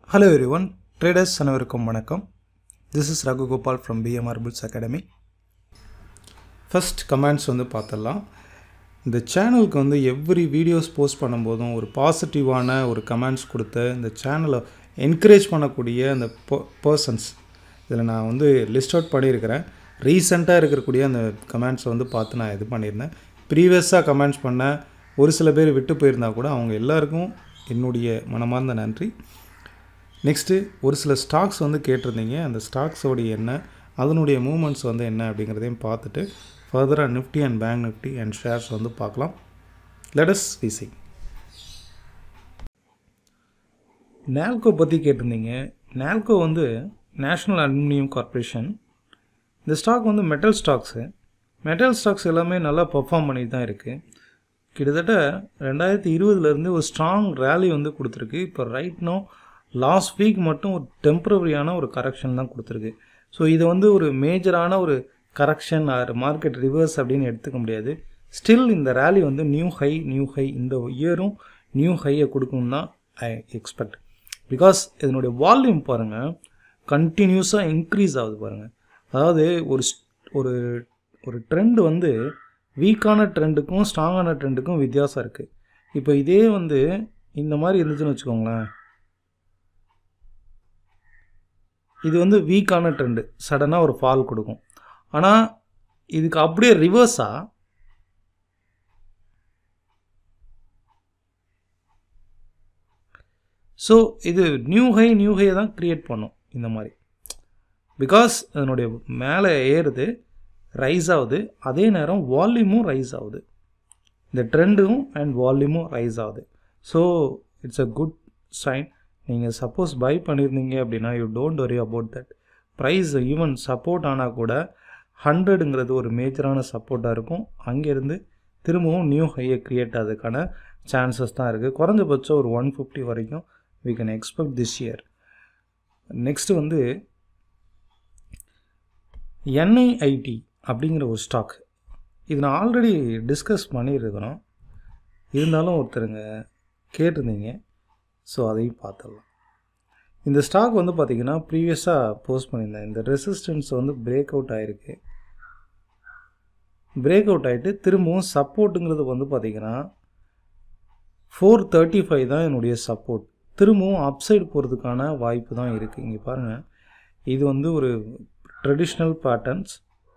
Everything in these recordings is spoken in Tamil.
ஹலோ எவ்ரி ஒன் ட்ரேடர்ஸ் அனைவருக்கும் வணக்கம் this is Raghugopal from PMR Bulls Academy first comments வந்து பார்த்துடலாம் இந்த சேனலுக்கு வந்து எவ்ரி வீடியோஸ் போஸ்ட் பண்ணும்போதும் ஒரு பாசிட்டிவான ஒரு கமெண்ட்ஸ் கொடுத்து இந்த சேனலை என்கரேஜ் பண்ணக்கூடிய அந்த பர்சன்ஸ் இதில் நான் வந்து லிஸ்ட் அவுட் பண்ணியிருக்கிறேன் ரீசெண்டாக இருக்கக்கூடிய அந்த கமெண்ட்ஸை வந்து பார்த்து நான் இது பண்ணியிருந்தேன் ப்ரீவியஸாக கமெண்ட்ஸ் பண்ண ஒரு சில பேர் விட்டு போயிருந்தா கூட அவங்க எல்லாருக்கும் என்னுடைய மனமார்ந்த நன்றி நெக்ஸ்ட்டு ஒரு சில ஸ்டாக்ஸ் வந்து கேட்டிருந்தீங்க அந்த ஸ்டாக்ஸோடைய என்ன அதனுடைய மூமெண்ட்ஸ் வந்து என்ன அப்படிங்கிறதையும் பார்த்துட்டு ஃபர்தராக Nifty and bank Nifty and shares வந்து பார்க்கலாம் லெடஸ் விசி நால்கோ பற்றி கேட்டிருந்தீங்க நால்கோ வந்து நேஷ்னல் அலுமினியம் கார்ப்பரேஷன் இந்த ஸ்டாக் வந்து மெட்டல் ஸ்டாக்ஸு மெட்டல் ஸ்டாக்ஸ் எல்லாமே நல்லா பர்ஃபார்ம் பண்ணிட்டு தான் இருக்குது கிட்டத்தட்ட ரெண்டாயிரத்தி இருபதுலேருந்து ஒரு ஸ்ட்ராங் ரேலி வந்து கொடுத்துருக்கு இப்போ ரைட் நோ லாஸ்ட் வீக் மட்டும் ஒரு டெம்பரரியான ஒரு கரெக்ஷன் தான் கொடுத்துருக்கு ஸோ இது வந்து ஒரு மேஜரான ஒரு கரெக்ஷன் ஆர் மார்க்கெட் ரிவர்ஸ் அப்படின்னு எடுத்துக்க முடியாது ஸ்டில் இந்த ரேலி வந்து நியூ ஹை நியூ ஹை இந்த இயரும் நியூ ஹையை கொடுக்கணும் தான் ஐ எக்ஸ்பெக்ட் பிகாஸ் இதனுடைய வால்யூம் பாருங்கள் கண்டினியூஸாக இன்க்ரீஸ் ஆகுது பாருங்கள் அதாவது ஒரு ஒரு ஒரு ட்ரெண்ட் வந்து வீக்கான ட்ரெண்டுக்கும் ஸ்ட்ராங்கான ட்ரெண்டுக்கும் வித்தியாசம் இருக்குது இப்போ இதே வந்து இந்த மாதிரி இருந்துச்சுன்னு வச்சுக்கோங்களேன் இது வந்து வீக்கான ட்ரெண்டு சடனாக ஒரு ஃபால் கொடுக்கும் ஆனால் இதுக்கு அப்படியே ரிவர்ஸாக ஸோ இது நியூ ஹை நியூ ஹையை தான் க்ரியேட் பண்ணும் இந்த மாதிரி பிகாஸ் அதனுடைய மேலே ஏறுது ரைஸ் ஆகுது அதே நேரம் வால்யூமும் ரைஸ் ஆகுது இந்த ட்ரெண்டும் அண்ட் வால்யூமும் ரைஸ் ஆகுது so it's a good sign நீங்கள் சப்போஸ் பை பண்ணியிருந்தீங்க அப்படின்னா you don't worry about that price even support ஆனால் கூட ஹண்ட்ரடுங்கிறது ஒரு மேஜரான சப்போர்ட்டாக இருக்கும் அங்கேருந்து திரும்பவும் நியூ ஹையை க்ரியேட் ஆகிறதுக்கான சான்சஸ் தான் இருக்குது குறைஞ்சபட்சம் ஒரு ஒன் ஃபிஃப்டி வரைக்கும் we can expect this year next வந்து என்ஐஐடி அப்படிங்கிற ஒரு ஸ்டாக் இது நான் ஆல்ரெடி டிஸ்கஸ் பண்ணியிருக்கிறோம் இருந்தாலும் ஒருத்தருங்க கேட்டிருந்தீங்க ஸோ அதையும் பார்த்துடலாம் இந்த ஸ்டாக் வந்து பார்த்திங்கன்னா ப்ரீவியஸாக போஸ்ட் பண்ணியிருந்தேன் இந்த ரெசிஸ்டன்ஸ் வந்து பிரேக் அவுட் ஆகிருக்கு பிரேக் அவுட் ஆகிட்டு திரும்பவும் சப்போர்ட்டுங்கிறது வந்து பார்த்திங்கன்னா ஃபோர் தேர்ட்டி ஃபைவ் தான் என்னுடைய சப்போர்ட் திரும்பவும் அப்சைடு போகிறதுக்கான வாய்ப்பு தான் இருக்குது இங்கே பாருங்கள் இது வந்து ஒரு ட்ரெடிஷ்னல் பேட்டர்ன்ஸ்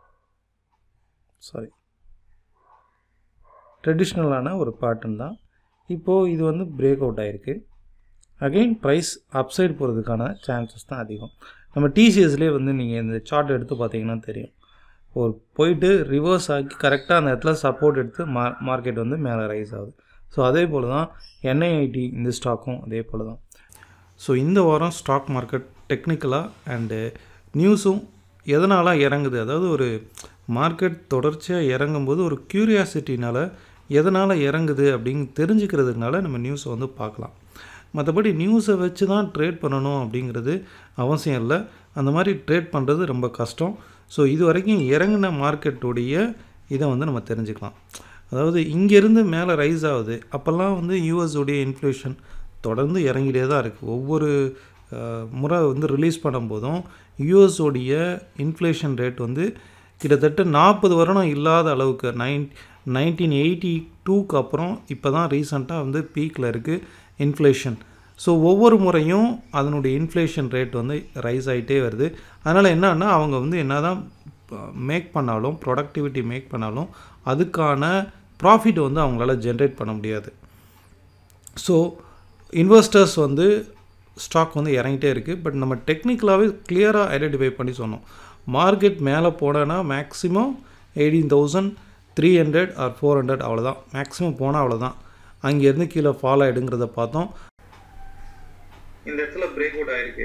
சாரி ட்ரெடிஷ்னலான ஒரு பேட்டர்ன் தான் இப்போது இது வந்து பிரேக் அவுட் ஆகிருக்கு அகெயின் ப்ரைஸ் அப்சைடு போகிறதுக்கான சான்சஸ் தான் அதிகம் நம்ம டிசிஎஸ்லேயே வந்து நீங்கள் இந்த சார்ட் எடுத்து பார்த்தீங்கன்னா தெரியும் ஒரு போயிட்டு ரிவர்ஸ் ஆக்கி கரெக்டாக அந்த இடத்துல சப்போர்ட் எடுத்து மா மார்க்கெட் வந்து மேலே ரைஸ் ஆகுது ஸோ அதே போல் தான் என்ஐஐடி இந்த ஸ்டாக்கும் அதே போல் தான் ஸோ இந்த வாரம் ஸ்டாக் மார்க்கெட் டெக்னிக்கலாக அண்டு நியூஸும் எதனால் இறங்குது அதாவது ஒரு மார்க்கெட் தொடர்ச்சியாக இறங்கும்போது ஒரு க்யூரியாசிட்டினால் எதனால் இறங்குது அப்படின்னு தெரிஞ்சுக்கிறதுனால நம்ம நியூஸை வந்து பார்க்கலாம் மற்றபடி நியூஸை வச்சு தான் ட்ரேட் பண்ணணும் அப்படிங்கிறது அவசியம் இல்லை அந்த மாதிரி ட்ரேட் பண்ணுறது ரொம்ப கஷ்டம் ஸோ இது வரைக்கும் இறங்கின மார்க்கெட்டுடைய இதை வந்து நம்ம தெரிஞ்சுக்கலாம் அதாவது இங்கேருந்து மேலே ரைஸ் ஆகுது அப்போல்லாம் வந்து யூஎஸோடைய இன்ஃப்ளேஷன் தொடர்ந்து இறங்கிட்டே தான் இருக்குது ஒவ்வொரு முறை வந்து ரிலீஸ் பண்ணும்போதும் யூஎஸோடைய இன்ஃப்ளேஷன் ரேட் வந்து கிட்டத்தட்ட நாற்பது வருடம் இல்லாத அளவுக்கு நைன் நைன்டீன் எயிட்டி டூக்கு அப்புறம் இப்போ தான் ரீசண்டாக வந்து பீக்கில் இருக்குது இன்ஃப்ளேஷன் ஸோ ஒவ்வொரு முறையும் அதனுடைய இன்ஃப்ளேஷன் ரேட் வந்து ரைஸ் ஆகிட்டே வருது அதனால் என்னன்னா அவங்க வந்து என்ன தான் மேக் பண்ணாலும் ப்ரொடக்டிவிட்டி மேக் பண்ணாலும் அதுக்கான ப்ராஃபிட் வந்து அவங்களால ஜென்ரேட் பண்ண முடியாது ஸோ இன்வெஸ்டர்ஸ் வந்து ஸ்டாக் வந்து இறங்கிட்டே இருக்குது பட் நம்ம டெக்னிக்கலாகவே கிளியராக ஐடென்டிஃபை பண்ணி சொன்னோம் மார்க்கெட் மேலே போனேன்னா maximum eighteen thousand three hundred or four hundred அவ்வளோதான் மேக்ஸிமம் போனால் அவ்வளோதான் அங்கேருந்து கீழே ஃபால் ஆகிடுங்கிறத பார்த்தோம் இந்த இடத்துல பிரேக் அவுட் ஆயிருக்கு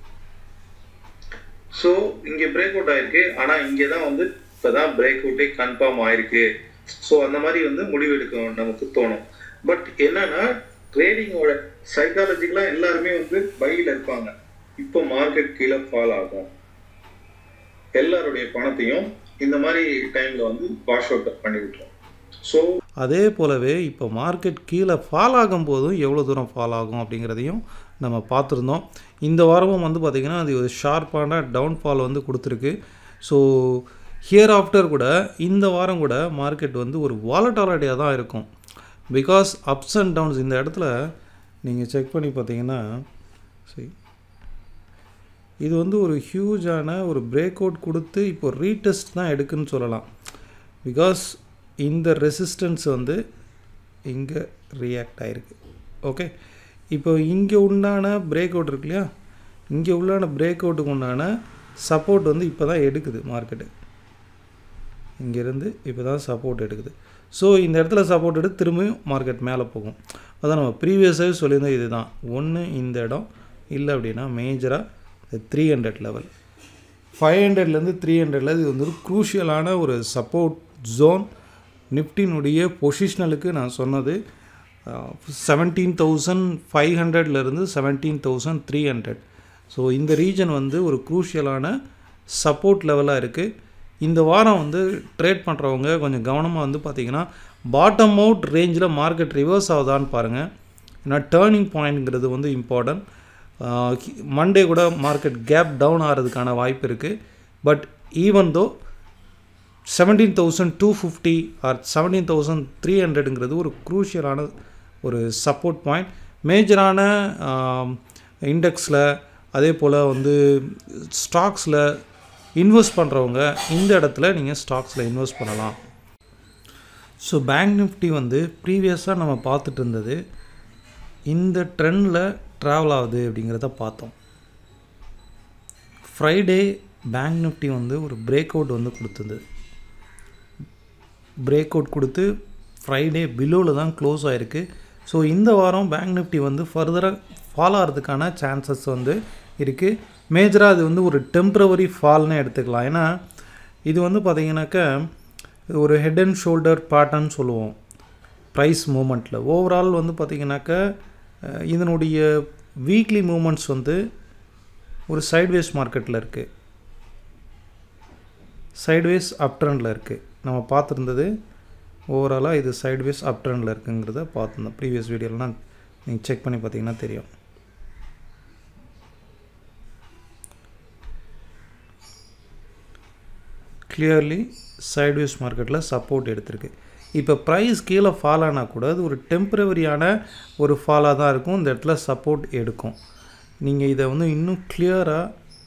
ஸோ இங்கே பிரேக் அவுட் ஆயிருக்கு ஆனால் இங்கே தான் வந்து இப்போ தான் பிரேக் அவுட்டே கன்ஃபார்ம் ஆயிருக்கு ஸோ அந்த மாதிரி வந்து முடிவெடுக்க நமக்கு தோணும் பட் என்னன்னா ட்ரேடிங்கோட சைக்காலஜிக்கலாக எல்லாருமே வந்து பையில் இருப்பாங்க இப்போ மார்க்கெட் கீழே ஃபால் ஆகும் எல்லாருடைய பணத்தையும் இந்த மாதிரி டைமில் வந்து வாஷ் அவுட் பண்ணி விட்டுரும் ஸோ அதே போலவே இப்போ மார்க்கெட் கீழே ஃபால் ஆகும் போதும் எவ்வளோ தூரம் ஃபால் ஆகும் அப்படிங்கிறதையும் நம்ம பார்த்துருந்தோம் இந்த வாரமும் வந்து பார்த்திங்கன்னா அது ஒரு ஷார்ப்பான டவுன்ஃபால் வந்து கொடுத்துருக்கு ஸோ ஹியர் ஆஃப்டர் கூட இந்த வாரம் கூட மார்க்கெட் வந்து ஒரு வாலட்டாலிட்டியாக தான் இருக்கும் பிகாஸ் அப்ஸ் அண்ட் டவுன்ஸ் இந்த இடத்துல நீங்கள் செக் பண்ணி பார்த்தீங்கன்னா சரி இது வந்து ஒரு ஹியூஜான ஒரு பிரேக் அவுட் கொடுத்து இப்போ ரீடெஸ்ட் தான் எடுக்குன்னு சொல்லலாம் பிகாஸ் இந்த ரெசிஸ்டன்ஸ் வந்து இங்கே ரியாக்ட் ஆகிருக்கு ஓகே இப்போ இங்கே உண்டான பிரேக் அவுட் இருக்கு இல்லையா இங்கே உள்ளான பிரேக் அவுட்டுக்கு உண்டான சப்போர்ட் வந்து இப்போ தான் எடுக்குது மார்க்கெட்டு இங்கேருந்து இப்போ தான் சப்போர்ட் எடுக்குது ஸோ இந்த இடத்துல சப்போர்ட் எடுத்து திரும்பியும் மார்க்கெட் மேலே போகும் அதான் நம்ம ப்ரீவியஸாகவே சொல்லியிருந்தோம் இது தான் ஒன்று இந்த இடம் இல்லை அப்படின்னா மேஜராக த்ரீ ஹண்ட்ரட் லெவல் ஃபைவ் ஹண்ட்ரட்லேருந்து த்ரீ ஹண்ட்ரட்ல இது வந்து ஒரு க்ரூஷியலான ஒரு சப்போர்ட் ஜோன் நிஃப்டினுடைய பொசிஷனலுக்கு நான் சொன்னது செவன்டீன் தௌசண்ட் ஃபைவ் ஹண்ட்ரட்லேருந்து seventeen thousand three hundred so இந்த ரீஜன் வந்து ஒரு க்ரூஷியலான சப்போர்ட் லெவலாக இருக்குது இந்த வாரம் வந்து ட்ரேட் பண்ணுறவங்க கொஞ்சம் கவனமாக வந்து பார்த்திங்கன்னா பாட்டம் அவுட் ரேஞ்சில் மார்க்கெட் ரிவர்ஸ் ஆகுதான்னு பாருங்கள் ஏன்னா டேர்னிங் பாயிண்ட்ங்கிறது வந்து இம்பார்ட்டன்ட் மண்டே கூட மார்க்கெட் கேப் டவுன் ஆகிறதுக்கான வாய்ப்பு இருக்குது but even though seventeen thousand two fifty or seventeen thousand three ஹண்ட்ரடுங்கிறது ஒரு க்ரூஷியலான ஒரு சப்போர்ட் பாயிண்ட் மேஜரான இண்டெக்ஸில் அதே போல் வந்து ஸ்டாக்ஸில் இன்வெஸ்ட் பண்ணுறவங்க இந்த இடத்துல நீங்கள் ஸ்டாக்ஸில் இன்வெஸ்ட் பண்ணலாம் ஸோ பேங்க் நிஃப்டி வந்து ப்ரீவியஸாக நம்ம பார்த்துட்டு இருந்தது இந்த ட்ரெண்டில் ட்ராவல் ஆகுது அப்படிங்கிறத பார்த்தோம் ஃப்ரைடே பேங்க் நிஃப்டி வந்து ஒரு பிரேக் அவுட் வந்து கொடுத்தது பிரேக் அவுட் கொடுத்து ஃப்ரைடே பிலோவில் தான் க்ளோஸ் ஆகிருக்கு ஸோ இந்த வாரம் பேங்க் நிஃப்டி வந்து ஃபர்தராக ஃபால் ஆகிறதுக்கான சான்சஸ் வந்து இருக்குது மேஜராக அது வந்து ஒரு டெம்ப்ரவரி ஃபால்னு எடுத்துக்கலாம் ஏன்னா இது வந்து பார்த்திங்கனாக்கா ஒரு ஹெட் அண்ட் ஷோல்டர் பேட்டர்ன் சொல்லுவோம் ப்ரைஸ் மூமெண்ட்டில் ஓவரால் வந்து பார்த்திங்கனாக்கா இதனுடைய வீக்லி மூமெண்ட்ஸ் வந்து ஒரு சைட்வேஸ் மார்க்கெட்டில் இருக்குது சைட்வேஸ் அப் ட்ரெண்டில் இருக்குது நம்ம பார்த்துருந்தது ஓவராலாக இது சைட்வேஸ் அப் ட்ரெண்டில் இருக்குங்கிறத பார்த்துருந்தோம் ப்ரீவியஸ் வீடியோலாம் நீங்கள் செக் பண்ணி பார்த்தீங்கன்னா தெரியும் கிளியர்லி சைட்வேஸ் மார்க்கெட்டில் சப்போர்ட் எடுத்திருக்கு இப்போ ப்ரைஸ் கீழே ஃபால் ஆனால் கூட அது ஒரு டெம்ப்ரவரியான ஒரு ஃபாலாக தான் இருக்கும் இந்த இடத்துல சப்போர்ட் எடுக்கும் நீங்கள் இதை வந்து இன்னும் கிளியராக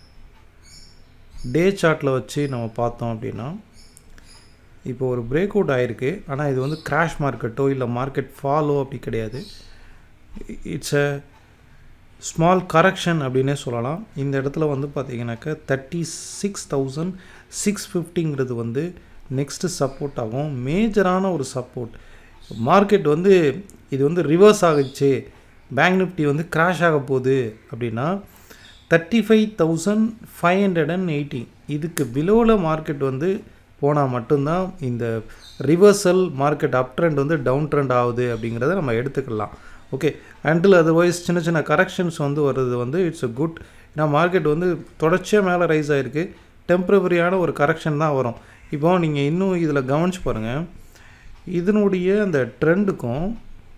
டே சார்ட்டில் வச்சு நம்ம பார்த்தோம் அப்படின்னா இப்போ ஒரு பிரேக் அவுட் ஆகிருக்கு ஆனால் இது வந்து கிராஷ் மார்க்கெட்டோ இல்லை மார்க்கெட் ஃபாலோ அப்படி கிடையாது இட்ஸ் அ ஸ்மால் கரெக்ஷன் அப்படின்னே சொல்லலாம் இந்த இடத்துல வந்து பார்த்தீங்கன்னாக்கா தேர்ட்டி சிக்ஸ் தௌசண்ட் சிக்ஸ் ஃபிஃப்டிங்கிறது வந்து நெக்ஸ்ட்டு சப்போர்ட் ஆகும் மேஜரான ஒரு சப்போர்ட் மார்க்கெட் வந்து இது வந்து ரிவர்ஸ் ஆகிடுச்சு பேங்க் நிஃப்டி வந்து கிராஷ் ஆக போகுது அப்படின்னா thirty five thousand five hundred and eighty இதுக்கு பிலோவில் மார்க்கெட் வந்து போனால் மட்டும்தான் இந்த ரிவர்சல் மார்க்கெட் அப் ட்ரெண்ட் வந்து டவுன் ட்ரெண்ட் ஆகுது அப்படிங்கிறத நம்ம எடுத்துக்கலாம் ஓகே அண்டில் அதர்வைஸ் சின்ன சின்ன கரெக்ஷன்ஸ் வந்து வர்றது வந்து இட்ஸ் அ குட் ஏன்னா மார்க்கெட் வந்து தொடர்ச்சியாக மேலே ரைஸ் ஆகிருக்கு டெம்ப்ரவரியான ஒரு கரெக்ஷன் தான் வரும் இப்போ நீங்கள் இன்னும் இதில் கவனிச்சு பாருங்கள் இதனுடைய அந்த ட்ரெண்டுக்கும்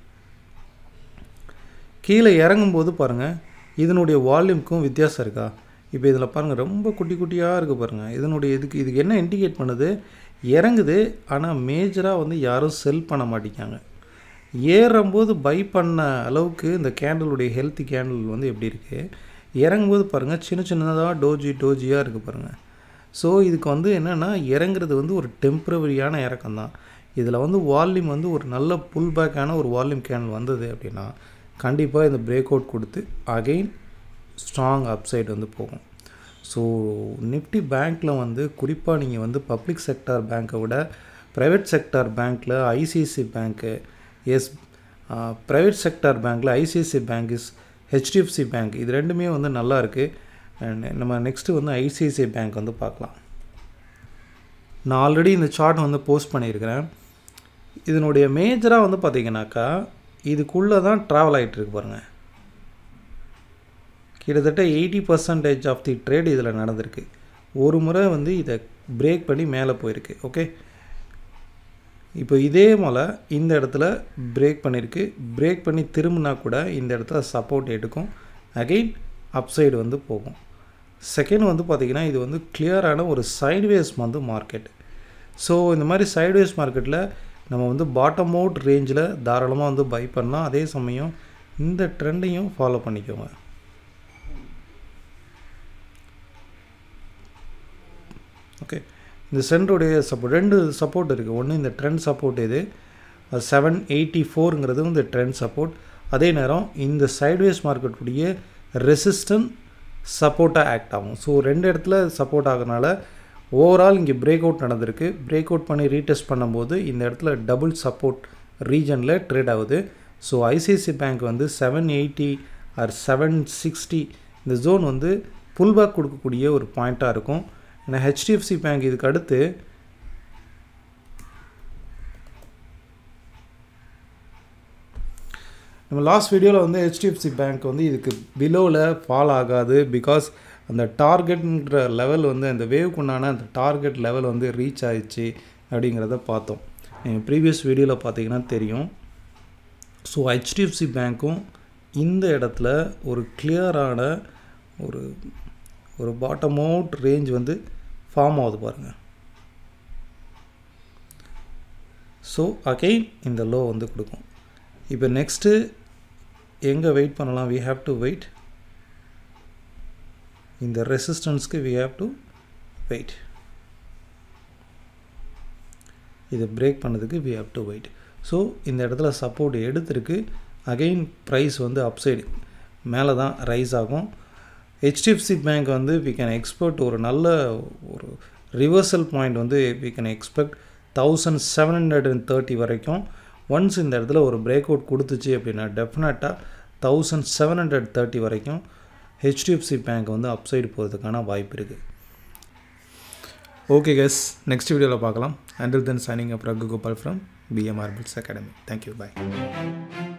கீழே இறங்கும்போது பாருங்கள் இதனுடைய வால்யூம்க்கும் வித்தியாசம் இருக்கா இப்போ இதில் பாருங்கள் ரொம்ப குட்டி குட்டியாக இருக்குது பாருங்கள் இதனுடைய இதுக்கு இதுக்கு என்ன இண்டிகேட் பண்ணுது இறங்குது ஆனால் மேஜராக வந்து யாரும் செல் பண்ண மாட்டேங்காங்க ஏறும்போது பை பண்ண அளவுக்கு இந்த கேண்டலுடைய ஹெல்த்தி கேண்டில் வந்து எப்படி இருக்குது இறங்கும்போது பாருங்கள் சின்ன சின்னதாக டோஜி டோஜியாக இருக்குது பாருங்கள் ஸோ இதுக்கு வந்து என்னென்னா இறங்குறது வந்து ஒரு டெம்ப்ரவரியான இறக்கம் தான் இதில் வந்து வால்யூம் வந்து ஒரு நல்ல புல் பேக்கான ஒரு வால்யூம் கேண்டில் வந்தது அப்படின்னா கண்டிப்பாக இந்த பிரேக் அவுட் கொடுத்து அகெயின் ஸ்ட்ராங் அப்சைட் வந்து போகும் ஸோ நிஃப்டி பேங்க்கில் வந்து குறிப்பாக நீங்கள் வந்து பப்ளிக் செக்டார் பேங்க்கை விட ப்ரைவேட் செக்டார் பேங்க்கில் ICICI bank yes private sector பேங்க்கில் ICICI bank is HDFC bank இது ரெண்டுமே வந்து நல்லா இருக்குது அண்ட் நம்ம நெக்ஸ்ட்டு வந்து ஐசிஐசிஐ பேங்க் வந்து பார்க்கலாம் நான் ஆல்ரெடி இந்த சார்ட் வந்து போஸ்ட் பண்ணியிருக்கிறேன் இதனுடைய மேஜராக வந்து பார்த்திங்கனாக்கா இதுக்குள்ளே தான் ட்ராவல் ஆகிட்டுருக்கு பாருங்கள் கிட்டத்தட்ட eighty percentage of the trade இதில் நடந்திருக்கு ஒரு முறை வந்து இதை பிரேக் பண்ணி மேலே போயிருக்கு ஓகே இப்போ இதே போல் இந்த இடத்துல பிரேக் பண்ணியிருக்கு பிரேக் பண்ணி திரும்பினா கூட இந்த இடத்துல சப்போர்ட் எடுக்கும் அகெயின் அப்சைடு வந்து போகும் செகண்ட் வந்து பார்த்திங்கன்னா இது வந்து கிளியரான ஒரு சைட்வேஸ் வந்து மார்க்கெட் ஸோ இந்த மாதிரி சைட்வேஸ் மார்க்கெட்டில் நம்ம வந்து பாட்டம் அவுட் ரேஞ்சில் தாராளமாக வந்து பை பண்ணலாம் அதே சமயம் இந்த ட்ரெண்டையும் ஃபாலோ பண்ணிக்கோங்க ஓகே இந்த சென்டருடைய சப்போர்ட் ரெண்டு சப்போர்ட் இருக்குது ஒன்று இந்த ட்ரெண்ட் சப்போர்ட் இது செவன் எயிட்டி ஃபோருங்கிறது இந்த ட்ரெண்ட் சப்போர்ட் அதே நேரம் இந்த சைட்வேஸ் மார்க்கெட்டுடைய ரெசிஸ்டன்ட் சப்போர்ட்டாக ஆக்ட் ஆகும் ஸோ ரெண்டு இடத்துல சப்போர்ட் ஆகிறனால ஓவரால் இங்கே பிரேக் அவுட் நடந்திருக்கு பிரேக் அவுட் பண்ணி ரீடெஸ்ட் பண்ணும்போது இந்த இடத்துல டபுள் சப்போர்ட் ரீஜனில் ட்ரேட் ஆகுது ஸோ ஐசிஐசி பேங்க் வந்து seven eighty or seven sixty இந்த ஜோன் வந்து புல்பேக் கொடுக்கக்கூடிய ஒரு பாயிண்ட்டாக இருக்கும் ஏன்னா ஹெச்டிஎஃப்சி பேங்க் இதுக்கு அடுத்து நம்ம லாஸ்ட் வீடியோவில் வந்து ஹெச்டிஎஃப்சி பேங்க் வந்து இதுக்கு பிலோவில் ஃபால் ஆகாது பிகாஸ் அந்த டார்கெட்ன்ற லெவல் வந்து அந்த வேவ்க்குண்டான அந்த டார்கெட் லெவல் வந்து ரீச் ஆயிடுச்சு அப்படிங்கிறத பார்த்தோம் நீங்கள் ப்ரீவியஸ் வீடியோவில் பார்த்தீங்கன்னா தெரியும் ஸோ ஹெச்டிஎஃப்சி பேங்க்கும் இந்த இடத்துல ஒரு கிளியரான ஒரு ஒரு பாட்டம் அவுட் ரேஞ்ச் வந்து ஃபார்ம் ஆகுது பாருங்கள் ஸோ அகெயின் இந்த லோ வந்து கொடுக்கும் இப்போ நெக்ஸ்ட்டு எங்கே வெயிட் பண்ணலாம் வி ஹாவ் டு வெயிட் இந்த ரெசிஸ்டன்ஸ்க்கு வி ஹாவ் டு வெயிட் இதை பிரேக் பண்ணதுக்கு we have to wait so இந்த இடத்துல சப்போர்ட் எடுத்திருக்கு அகெயின் ப்ரைஸ் வந்து அப்சைடு மேலே தான் ரைஸ் ஆகும் ஹெச்டிஎஃப்சி பேங்க் வந்து வி கேன் எக்ஸ்பெக்ட் ஒரு நல்ல ஒரு ரிவர்சல் பாயிண்ட் வந்து we can expect thousand seven hundred and thirty வரைக்கும் ஒன்ஸ் இந்த இடத்துல ஒரு பிரேக் அவுட் கொடுத்துச்சு அப்படின்னா டெஃபினட்டாக தௌசண்ட் செவன் ஹண்ட்ரட் தேர்ட்டி வரைக்கும் ஹெச்டிஎஃப்சி பேங்க் வந்து அப்சைடு போகிறதுக்கான வாய்ப்பு இருக்குது ஓகே கெஸ் நெக்ஸ்ட் வீடியோவில் பார்க்கலாம் until then signing up Raghu Gopal from PM ஆர்பிள்ஸ் அகாடமி தேங்க்யூ பாய்